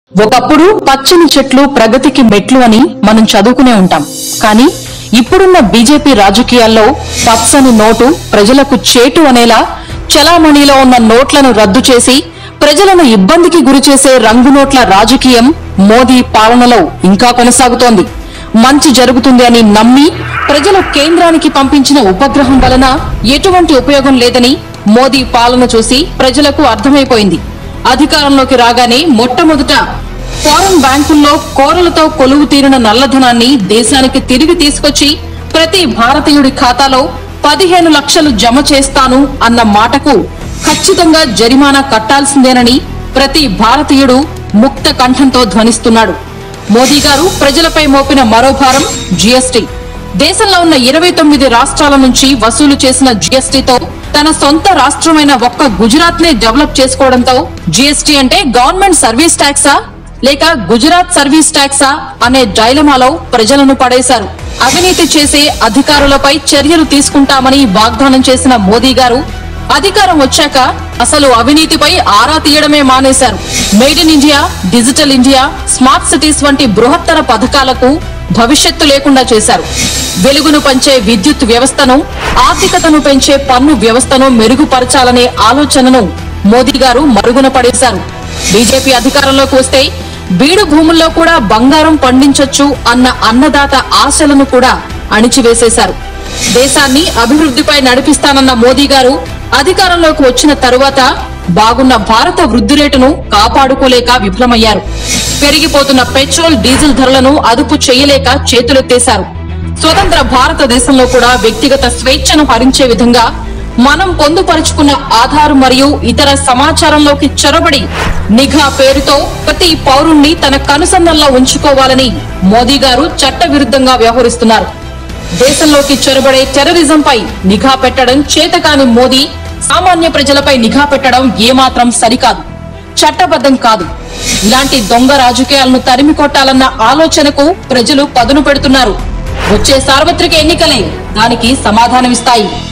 ఒకప్పుడు పచ్చని చెట్లు ప్రగతికి మెట్లు అని మనం చదువుకునే ఉంటాం కానీ ఇప్పుడున్న బీజేపీ రాజకీయాల్లో పచ్చని నోటు ప్రజలకు చేటు అనేలా చలామణిలో ఉన్న నోట్లను రద్దు చేసి ప్రజలను ఇబ్బందికి గురిచేసే రంగు నోట్ల రాజకీయం మోదీ పాలనలో ఇంకా కొనసాగుతోంది మంచి జరుగుతుంది అని నమ్మి ప్రజలు కేంద్రానికి పంపించిన ఉపగ్రహం వలన ఎటువంటి ఉపయోగం లేదని మోదీ పాలన చూసి ప్రజలకు అర్థమైపోయింది అధికారంలోకి రాగానే మొట్టమొదట ఫారెన్ బ్యాంకుల్లో కోరలతో కొలువు తీరిన నల్లధనాన్ని దేశానికి తిరిగి తీసుకొచ్చి ప్రతి భారతీయుడి ఖాతాలో పదిహేను లక్షలు జమ చేస్తాను అన్న మాటకు ఖచ్చితంగా జరిమానా కట్టాల్సిందేనని ప్రతి భారతీయుడు ముక్త కంఠంతో ధ్వనిస్తున్నాడు మోదీ గారు ప్రజలపై మోపిన మరో భారం జీఎస్టీ దేశంలో ఉన్న ఇరవై తొమ్మిది రాష్ట్రాల నుంచి వసూలు చేసిన జీఎస్టీతో తన సొంత రాష్ట్రమైన ఒక్క గుజరాత్ నే డెవలప్ చేసుకోవడంతో జీఎస్టీ అంటే గవర్నమెంట్ సర్వీస్ ట్యాక్సా లేక గుజరాత్ సర్వీస్ ట్యాక్సా అనే డైలమాలో ప్రజలను పడేశారు అవినీతి చేసే అధికారులపై చర్యలు తీసుకుంటామని వాగ్దానం చేసిన మోదీ గారు అధికారం వచ్చాక అసలు అవినీతిపై ఆరా తీయడమే మానేశారు made in India digital India smart cities వంటి బృహత్తర పథకాలకు భవిష్యత్తు లేకుండా చేశారు వెలుగును పంచే విద్యుత్ వ్యవస్థను ఆర్థికతను పెంచే పన్ను వ్యవస్థను మెరుగుపరచాలనే ఆలోచనను మోదీ గారు మరుగున పడేశారు బీజేపీ అధికారంలోకి వస్తే బీడు భూముల్లో కూడా బంగారం పండించొచ్చు అన్న అన్నదాత ఆశలను కూడా అణిచివేసేశారు దేశాన్ని అభివృద్ధిపై నడిపిస్తానన్న మోదీ గారు అధికారంలోకి వచ్చిన తరువాత బాగున్న భారత వృద్ధి రేటును కాపాడుకోలేక విఫలమయ్యారు పెరిగిపోతున్న పెట్రోల్ డీజిల్ ధరలను అదుపు చేయలేక చేతులెత్తేశారు స్వతంత్ర భారతదేశంలో కూడా వ్యక్తిగత స్వేచ్ఛను హరించే విధంగా మనం పొందుపరుచుకున్న ఆధార్ మరియు ఇతర సమాచారంలోకి చొరబడి నిఘా పేరుతో ప్రతి పౌరుణ్ణి తన కనుసన్నల్లో ఉంచుకోవాలని మోదీ గారు చట్టవిరుద్ధంగా వ్యవహరిస్తున్నారు దేశంలోకి చొరబడే టెర్రరిజంపై నిఘా పెట్టడం చేతకాని మోదీ సామాన్య ప్రజలపై నిఘా పెట్టడం ఏమాత్రం సరికాదు చట్టబద్ధం కాదు ఇలాంటి దొంగ రాజకీయాలను తరిమి కొట్టాలన్న ఆలోచనకు ప్రజలు పదును పెడుతున్నారు వచ్చే సార్వత్రిక ఎన్నికలే దానికి సమాధానమిస్తాయి